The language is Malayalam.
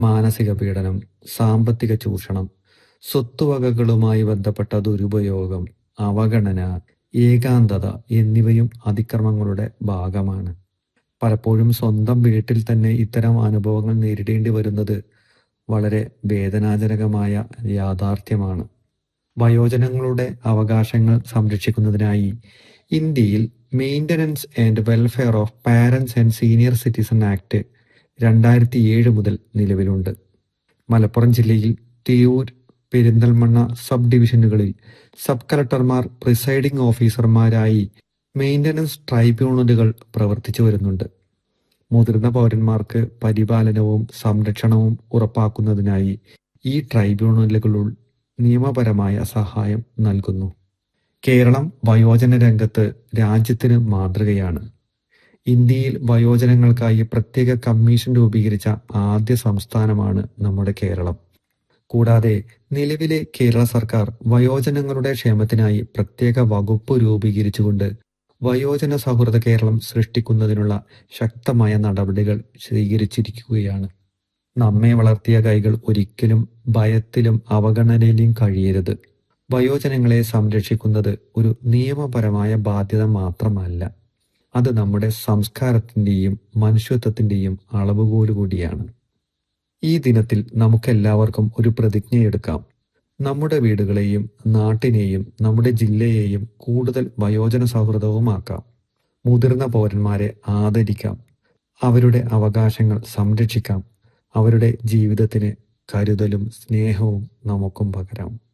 മാനസിക പീഡനം സാമ്പത്തിക ചൂഷണം സ്വത്തുവകകളുമായി ബന്ധപ്പെട്ട ദുരുപയോഗം അവഗണന ഏകാന്തത എന്നിവയും അതിക്രമങ്ങളുടെ ഭാഗമാണ് പലപ്പോഴും സ്വന്തം വീട്ടിൽ തന്നെ ഇത്തരം അനുഭവങ്ങൾ നേരിടേണ്ടി വരുന്നത് വളരെ വേദനാജനകമായ യാഥാർത്ഥ്യമാണ് വയോജനങ്ങളുടെ അവകാശങ്ങൾ സംരക്ഷിക്കുന്നതിനായി ഇന്ത്യയിൽ maintenance and welfare of parents and senior citizen act രണ്ടായിരത്തി ഏഴ് മുതൽ നിലവിലുണ്ട് മലപ്പുറം ജില്ലയിൽ തിരൂർ പെരിന്തൽമണ്ണ സബ് ഡിവിഷനുകളിൽ സബ് കളക്ടർമാർ പ്രിസൈഡിംഗ് ഓഫീസർമാരായി മെയിൻ്റനൻസ് ട്രൈബ്യൂണലുകൾ പ്രവർത്തിച്ചു വരുന്നുണ്ട് മുതിർന്ന പൗരന്മാർക്ക് പരിപാലനവും സംരക്ഷണവും ഉറപ്പാക്കുന്നതിനായി ഈ ട്രൈബ്യൂണലുകൾ നിയമപരമായ സഹായം നൽകുന്നു കേരളം വയോജന രംഗത്ത് രാജ്യത്തിന് മാതൃകയാണ് ഇന്ത്യയിൽ വയോജനങ്ങൾക്കായി പ്രത്യേക കമ്മീഷൻ രൂപീകരിച്ച ആദ്യ സംസ്ഥാനമാണ് നമ്മുടെ കേരളം കൂടാതെ നിലവിലെ കേരള സർക്കാർ വയോജനങ്ങളുടെ ക്ഷേമത്തിനായി പ്രത്യേക വകുപ്പ് രൂപീകരിച്ചുകൊണ്ട് വയോജന സൗഹൃദ കേരളം സൃഷ്ടിക്കുന്നതിനുള്ള ശക്തമായ നടപടികൾ സ്വീകരിച്ചിരിക്കുകയാണ് നമ്മെ വളർത്തിയ കൈകൾ ഒരിക്കലും ഭയത്തിലും അവഗണനയിലും കഴിയരുത് വയോജനങ്ങളെ സംരക്ഷിക്കുന്നത് ഒരു നിയമപരമായ ബാധ്യത മാത്രമല്ല അത് നമ്മുടെ സംസ്കാരത്തിൻ്റെയും മനുഷ്യത്വത്തിൻ്റെയും അളവുകോല് കൂടിയാണ് ഈ ദിനത്തിൽ നമുക്കെല്ലാവർക്കും ഒരു പ്രതിജ്ഞയെടുക്കാം നമ്മുടെ വീടുകളെയും നാട്ടിനെയും നമ്മുടെ ജില്ലയെയും കൂടുതൽ വയോജന സൗഹൃദവുമാക്കാം മുതിർന്ന പൗരന്മാരെ ആദരിക്കാം അവരുടെ അവകാശങ്ങൾ സംരക്ഷിക്കാം അവരുടെ ജീവിതത്തിന് കരുതലും സ്നേഹവും നമുക്കും പകരാം